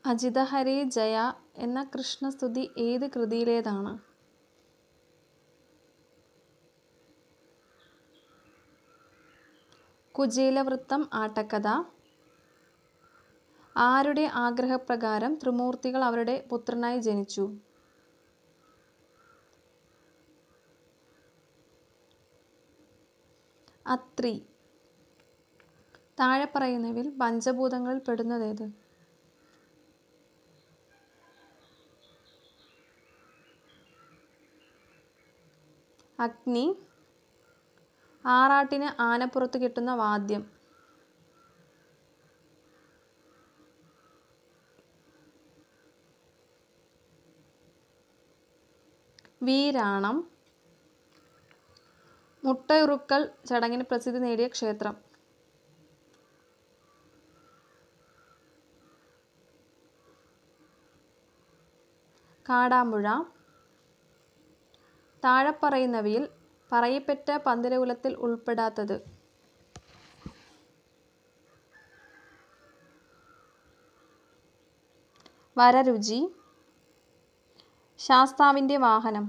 അജിതഹരേ ജയ എന്ന കൃഷ്ണസ്തുതി ഏത് കൃതിയിലേതാണ് കുചേലവൃത്തം ആട്ടക്കഥ ആരുടെ ആഗ്രഹപ്രകാരം ത്രിമൂർത്തികൾ അവരുടെ പുത്രനായി ജനിച്ചു അത്രി താഴെ പറയുന്നവയിൽ പഞ്ചഭൂതങ്ങളിൽ പെടുന്നതേത് അഗ്നി ആറാട്ടിന് ആനപ്പുറത്ത് കെട്ടുന്ന വാദ്യം വീരാണം മുട്ടയുറുക്കൽ ചടങ്ങിന് പ്രസിദ്ധി നേടിയ ക്ഷേത്രം കാടാമ്പുഴ താഴെ പറയുന്നവയിൽ പറയപ്പെട്ട പന്തിരകുലത്തിൽ ഉൾപ്പെടാത്തത് വരരുചി ശാസ്താവിൻ്റെ വാഹനം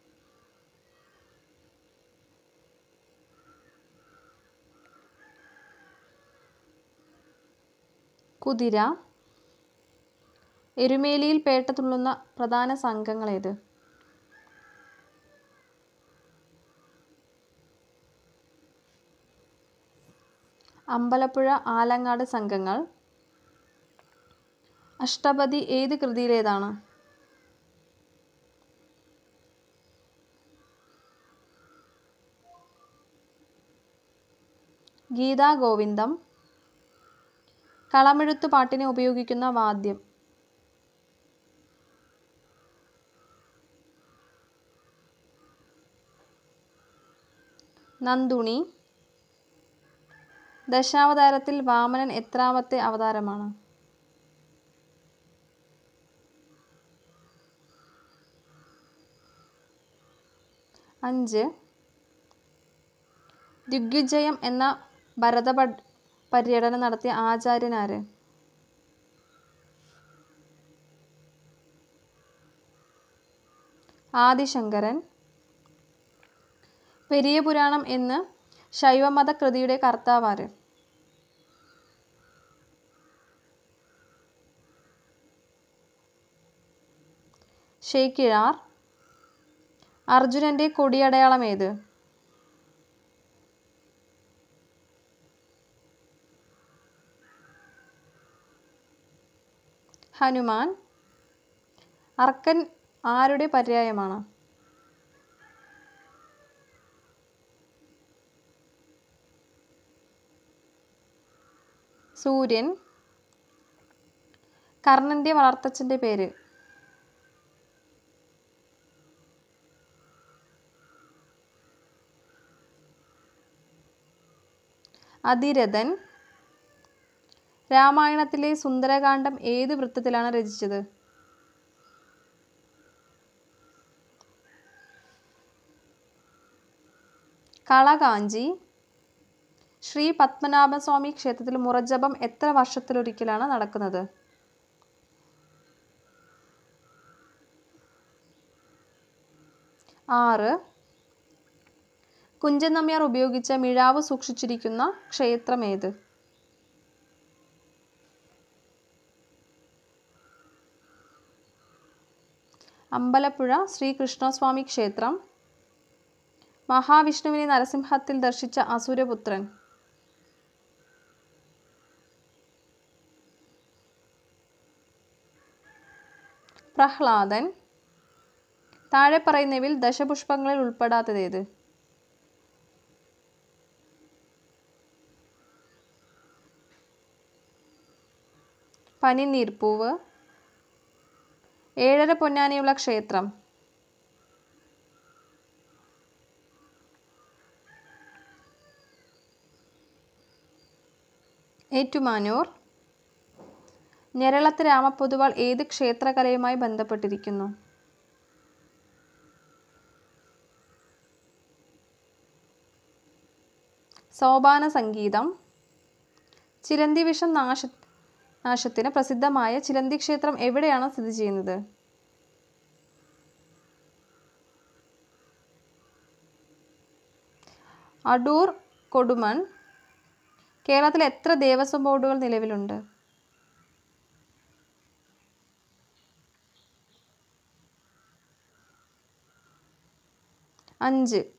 കുതിര എരുമേലിയിൽ പേട്ട തുള്ളുന്ന പ്രധാന സംഘങ്ങളേത് അമ്പലപ്പുഴ ആലങ്ങാട് സംഘങ്ങൾ അഷ്ടപതി ഏത് കൃതിയിലേതാണ് ഗീതാഗോവിന്ദം കളമെഴുത്ത് പാട്ടിന് ഉപയോഗിക്കുന്ന വാദ്യം നന്ദുണി ദശാവതാരത്തിൽ വാമനൻ എത്രാമത്തെ അവതാരമാണ് അഞ്ച് ദിഗ്വിജയം എന്ന ഭരത പട്- പര്യടനം നടത്തിയ ആചാര്യനാര് ആദിശങ്കരൻ പെരിയ പുരാണം എന്ന് ശൈവമത കൃതിയുടെ കർത്താവാര് ഷേക്കിഴാർ അർജുനന്റെ കൊടിയടയാളം ഏത് ഹനുമാൻ അർക്കൻ ആരുടെ പര്യായമാണ് സൂര്യൻ കർണന്റെ വളർത്തച്ഛൻ്റെ പേര് അതിരഥൻ രാമായണത്തിലെ സുന്ദരകാന്ഡം ഏത് വൃത്തത്തിലാണ് രചിച്ചത് കളകാഞ്ചി ശ്രീ പത്മനാഭസ്വാമി ക്ഷേത്രത്തിൽ മുറജപം എത്ര വർഷത്തിലൊരിക്കലാണ് നടക്കുന്നത് ആറ് കുഞ്ചൻ നമ്പ്യാർ ഉപയോഗിച്ച മിഴാവ് സൂക്ഷിച്ചിരിക്കുന്ന ക്ഷേത്രമേത് അമ്പലപ്പുഴ ശ്രീകൃഷ്ണസ്വാമി ക്ഷേത്രം മഹാവിഷ്ണുവിനെ നരസിംഹത്തിൽ ദർശിച്ച അസുരപുത്രൻ പ്രഹ്ലാദൻ താഴെ പറയുന്നവയിൽ ദശപുഷ്പങ്ങളിൽ ഉൾപ്പെടാത്തതേത് പനിനീർപ്പൂവ് ഏഴര പൊന്നാനിയുള്ള ക്ഷേത്രം ഏറ്റുമാനൂർ ഞെരളത്ത് രാമപൊതുവാൾ ഏത് ക്ഷേത്രകലയുമായി ബന്ധപ്പെട്ടിരിക്കുന്നു സോപാന സംഗീതം ചിലന്തി വിഷം നാശ നാശത്തിന് പ്രസിദ്ധമായ ചിലന്തി ക്ഷേത്രം എവിടെയാണ് സ്ഥിതി ചെയ്യുന്നത് അടൂർ കൊടുമൺ കേരളത്തിൽ എത്ര ദേവസ്വം ബോർഡുകൾ നിലവിലുണ്ട് അഞ്ച്